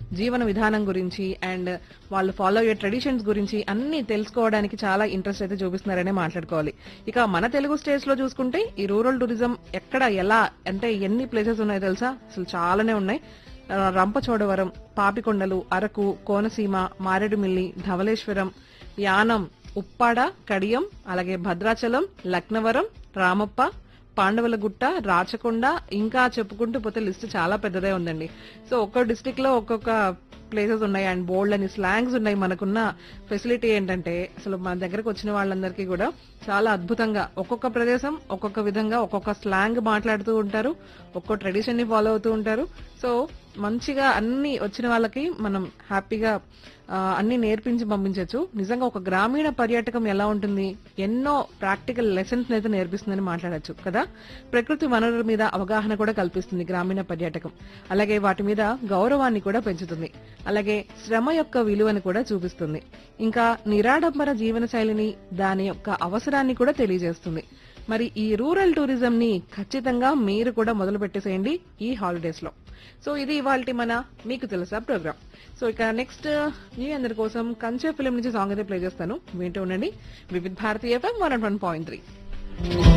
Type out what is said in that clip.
జీవన విధానం గురించి అండ్ వాళ్ళు ఫాలో అయ్యే ట్రెడిషన్స్ గురించి అన్ని తెలుసుకోవడానికి చాలా ఇంట్రెస్ట్ అయితే చూపిస్తున్నారనే మాట్లాడుకోవాలి ఇక మన తెలుగు స్టేట్స్ లో చూసుకుంటే ఈ రూరల్ టూరిజం ఎక్కడ ఎలా అంటే ఎన్ని ప్లేసెస్ ఉన్నాయో తెలుసా అసలు చాలానే ఉన్నాయి ఆ, రంపచోడవరం పాపికొండలు అరకు కోనసీమ మారేడుమిల్లి ధవళేశ్వరం యానం ఉప్పాడ కడియం అలాగే భద్రాచలం లక్నవరం రామప్ప పాండవులగుట్ట రాచకొండ ఇంకా చెప్పుకుంటూ పోతే లిస్ట్ చాలా పెద్దదే ఉందండి సో ఒక్కో డిస్టిక్ లో ఒక్కొక్క ప్లేసెస్ ఉన్నాయి అండ్ బోల్డ్ అని స్లాంగ్స్ ఉన్నాయి మనకున్న ఫెసిలిటీ ఏంటంటే అసలు మన దగ్గరకు వచ్చిన వాళ్ళందరికీ కూడా చాలా అద్భుతంగా ఒక్కొక్క ప్రదేశం ఒక్కొక్క విధంగా ఒక్కొక్క స్లాంగ్ మాట్లాడుతూ ఉంటారు ఒక్కో ట్రెడిషన్ ని ఫాలో అవుతూ ఉంటారు సో మంచిగా అన్ని వచ్చిన వాళ్ళకి మనం హ్యాపీగా ఆ, అన్ని నేర్పించి పంపించవచ్చు నిజంగా ఒక గ్రామీణ పర్యాటకం ఎలా ఉంటుంది ఎన్నో ప్రాక్టికల్ లెసన్స్ అయితే నేర్పిస్తుందని మాట్లాడొచ్చు కదా ప్రకృతి వనరుల మీద అవగాహన కూడా కల్పిస్తుంది గ్రామీణ పర్యాటకం అలాగే వాటి మీద గౌరవాన్ని కూడా పెంచుతుంది అలాగే శ్రమ యొక్క విలువను కూడా చూపిస్తుంది ఇంకా నిరాడంబర జీవన శైలిని దాని యొక్క అవసరాన్ని కూడా తెలియజేస్తుంది మరి ఈ రూరల్ టూరిజం ని ఖచ్చితంగా మీరు కూడా మొదలు పెట్టేసేయండి ఈ హాలిడేస్ లో సో ఇది ఇవాళ మన మీకు తెలుసా ప్రోగ్రామ్ సో ఇక నెక్స్ట్ మీ అందరి కోసం కంచె ఫిలిం నుంచి సాంగ్ అయితే ప్లే చేస్తాను వింటూ ఉండండి Vividh Bharati FM one point three